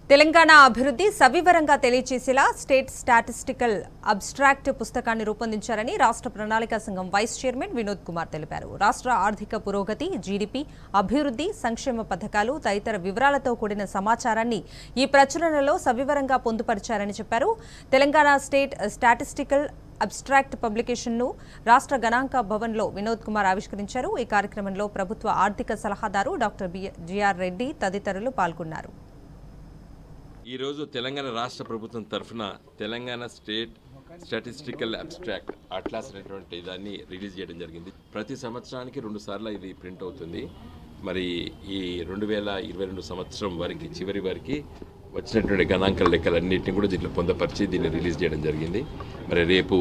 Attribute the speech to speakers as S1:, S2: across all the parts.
S1: తెలంగాణ అభివృద్ధి సవివరంగా తెలియచేసేలా state statistical abstract పుస్తకాన్ని రూపొందించారని రాష్ట్ర ప్రణాళికా సంఘం వైస్ చైర్మన్ వినోద్ కుమార్ తెలిపారు రాష్ట్ర ఆర్థిక పురోగతి జీడిపి అభివృద్ధి సంక్షేమ పథకాలు తదితర వివరాలతో కూడిన సమాచారాన్ని ఈ ప్రచురణలో సవివరంగా పొందుపరిచారని చెప్పారు తెలంగాణ స్టేట్ స్టాటిస్టికల్ అబ్స్ట్రాక్ట్ పబ్లికేషన్ను రాష్ట్ర గణాంక భవన్లో వినోద్ కుమార్ ఆవిష్కరించారు ఈ కార్యక్రమంలో ప్రభుత్వ ఆర్థిక సలహాదారు డాక్టర్ బి- జిఆర్ రెడ్డి తదితరులు పాల్గొన్నారు
S2: ఈరోజు తెలంగాణ రాష్ట్ర ప్రభుత్వం తరఫున Telangana state statistical abstract atlas అనేటువంటి దాన్ని రిలీజ్ చేయడం జరిగింది ప్రతి సంవత్సరానికి రెండు సార్లు ఇది ప్రింట్ అవుతుంది మరి ఈ రెండు వేల ఇరవై రెండు సంవత్సరం వరకు చివరి వరకు వచ్చినటువంటి గణాంకాల లెక్కలన్నింటినీ కూడా దీంట్లో పొందపరిచి దీన్ని రిలీజ్ చేయడం జరిగింది మరి రేపు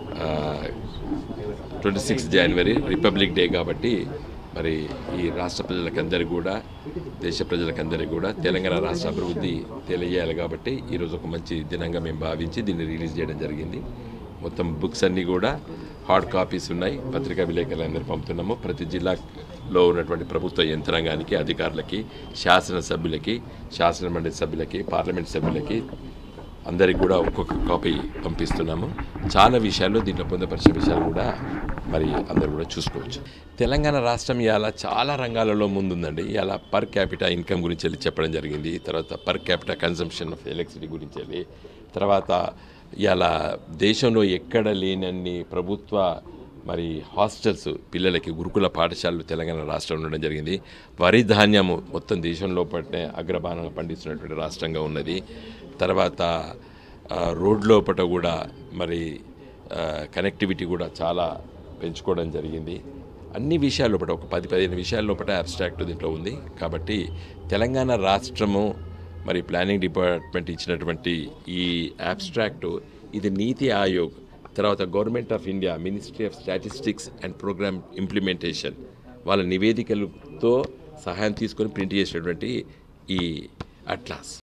S2: ట్వంటీ సిక్స్ జనవరి రిపబ్లిక్ డే కాబట్టి మరి ఈ రాష్ట్ర ప్రజలకందరికీ కూడా దేశ ప్రజలకందరికీ కూడా తెలంగాణ రాష్ట్ర అభివృద్ధి తెలియజేయాలి కాబట్టి ఈరోజు ఒక మంచి దినంగా మేము భావించి దీన్ని రిలీజ్ చేయడం జరిగింది మొత్తం బుక్స్ అన్నీ కూడా హార్డ్ కాపీస్ ఉన్నాయి పత్రికా విలేకరులందరూ పంపుతున్నాము ప్రతి జిల్లాలో ఉన్నటువంటి ప్రభుత్వ యంత్రాంగానికి అధికారులకి శాసనసభ్యులకి శాసన మండలి సభ్యులకి పార్లమెంట్ సభ్యులకి అందరికి కూడా ఒక్కొక్క కాపీ పంపిస్తున్నాము చాలా విషయాల్లో దీంట్లో పొందపరిచే విషయాలు కూడా మరి అందరూ కూడా చూసుకోవచ్చు తెలంగాణ రాష్ట్రం ఇవాళ చాలా రంగాలలో ముందుందండి ఇవాళ పర్ క్యాపిటా ఇన్కమ్ గురించి వెళ్ళి చెప్పడం జరిగింది తర్వాత per capita consumption of electricity గురించి వెళ్ళి తర్వాత ఇవాళ దేశంలో ఎక్కడ లేనన్ని ప్రభుత్వ మరి హాస్టల్స్ పిల్లలకి గురుకుల పాఠశాలలు తెలంగాణ రాష్ట్రంలో ఉండడం జరిగింది వరి ధాన్యము మొత్తం దేశంలో పట్టే అగ్రభానంగా పండిస్తున్నటువంటి రాష్ట్రంగా ఉన్నది తర్వాత ఆ, రోడ్ లోపట కూడా మరి ఆ, కనెక్టివిటీ కూడా చాలా పెంచుకోవడం జరిగింది అన్ని విషయాల లోపల ఒక పది పదిహేను విషయాల లోపల అబ్స్ట్రాక్ట్ దీంట్లో ఉంది కాబట్టి తెలంగాణ రాష్ట్రము మరి ప్లానింగ్ డిపార్ట్మెంట్ ఇచ్చినటువంటి ఈ అబ్స్ట్రాక్ట్ ఇది నీతి ఆయోగ్ తర్వాత government of India ministry of statistics and programme implementation వాళ్ళ నివేదికలతో సహాయం తీసుకొని ప్రింట్ చేసినటువంటి ఈ అట్లాస్